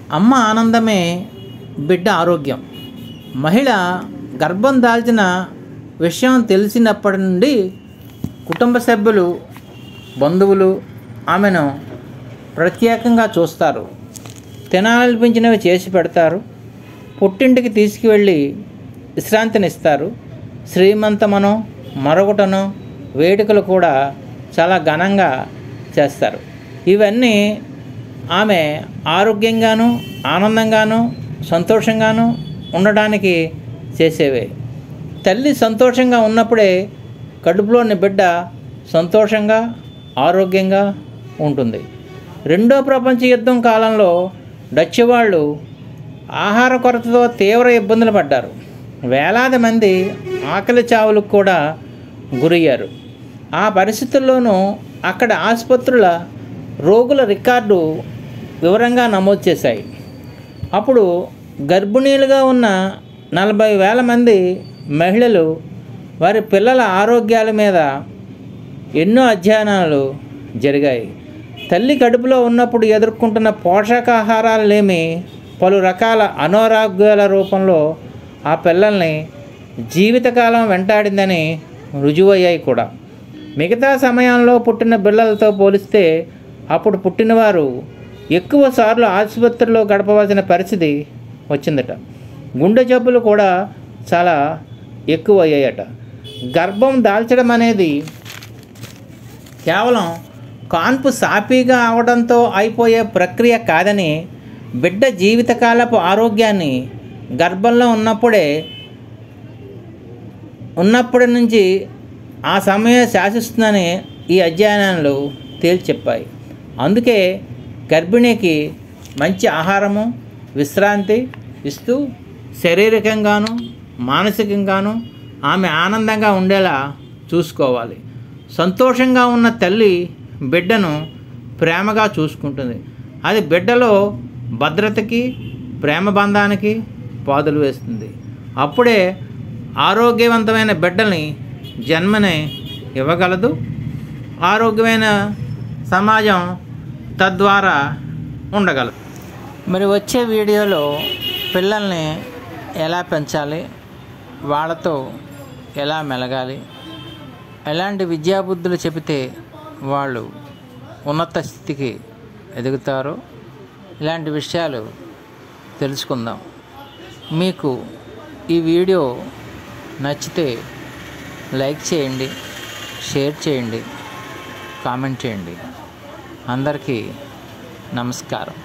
అమ్మ ఆనందమే బిడ్డ ఆరోగ్యం మహిళ గర్భం దాల్చిన విషయం తెలిసినప్పటి నుండి కుటుంబ సభ్యులు బంధువులు ఆమెను ప్రత్యేకంగా చూస్తారు తినాలనిపించినవి చేసి పెడతారు పుట్టింటికి తీసుకువెళ్ళి విశ్రాంతినిస్తారు శ్రీమంతమనో మరొకటనో వేడుకలు కూడా చాలా ఘనంగా చేస్తారు ఇవన్నీ ఆమె ఆరోగ్యంగాను ఆనందంగాను సంతోషంగాను ఉండడానికి చేసేవే తల్లి సంతోషంగా ఉన్నప్పుడే కడుపులోని బిడ్డ సంతోషంగా ఆరోగ్యంగా ఉంటుంది రెండో ప్రపంచ యుద్ధం కాలంలో డచ్ వాళ్ళు ఆహార కొరతతో తీవ్ర ఇబ్బందులు పడ్డారు వేలాది మంది ఆకలి చావులకు కూడా గురయ్యారు ఆ పరిస్థితుల్లోనూ అక్కడ ఆసుపత్రుల రోగుల రికార్డు వివరంగా నమోదు చేశాయి అప్పుడు గర్భిణీలుగా ఉన్న నలభై వేల మంది మహిళలు వారి పిల్లల ఆరోగ్యాల మీద ఎన్నో అధ్యయనాలు జరిగాయి తల్లి కడుపులో ఉన్నప్పుడు ఎదుర్కొంటున్న పోషకాహారాలేమి పలు రకాల అనారోగ్యాల రూపంలో ఆ పిల్లల్ని జీవితకాలం వెంటాడిందని రుజువయ్యాయి కూడా మిగతా సమయంలో పుట్టిన బిళ్ళలతో పోలిస్తే అప్పుడు పుట్టినవారు ఎక్కువ సార్లు ఆసుపత్రిలో గడపవలసిన పరిస్థితి వచ్చిందట గుండె జబ్బులు కూడా చాలా ఎక్కువ అయ్యాయట గర్భం దాల్చడం అనేది కేవలం కాన్పు సాపీగా అవడంతో అయిపోయే ప్రక్రియ కాదని బిడ్డ జీవితకాలపు ఆరోగ్యాన్ని గర్భంలో ఉన్నప్పుడే ఉన్నప్పటి నుంచి ఆ సమయం శాసిస్తుందని ఈ అధ్యయనాలు తేల్చి చెప్పాయి అందుకే గర్భిణికి మంచి ఆహారము విశ్రాంతి ఇస్తూ శారీరకంగాను మానసికంగాను ఆమె ఆనందంగా ఉండేలా చూసుకోవాలి సంతోషంగా ఉన్న తల్లి బిడ్డను ప్రేమగా చూసుకుంటుంది అది బిడ్డలో భద్రతకి ప్రేమ బంధానికి పాదులు వేస్తుంది అప్పుడే ఆరోగ్యవంతమైన బిడ్డల్ని జన్మని ఇవ్వగలదు ఆరోగ్యమైన సమాజం తద్వారా ఉండగలదు మరి వచ్చే వీడియోలో పిల్లల్ని ఎలా పెంచాలి వాళ్ళతో ఎలా మెలగాలి ఎలాంటి విద్యాబుద్ధులు చెబితే వాళ్ళు ఉన్నత స్థితికి ఎదుగుతారో ఇలాంటి విషయాలు తెలుసుకుందాం మీకు ఈ వీడియో నచ్చితే లైక్ చేయండి షేర్ చేయండి కామెంట్ చేయండి అందరికీ నమస్కారం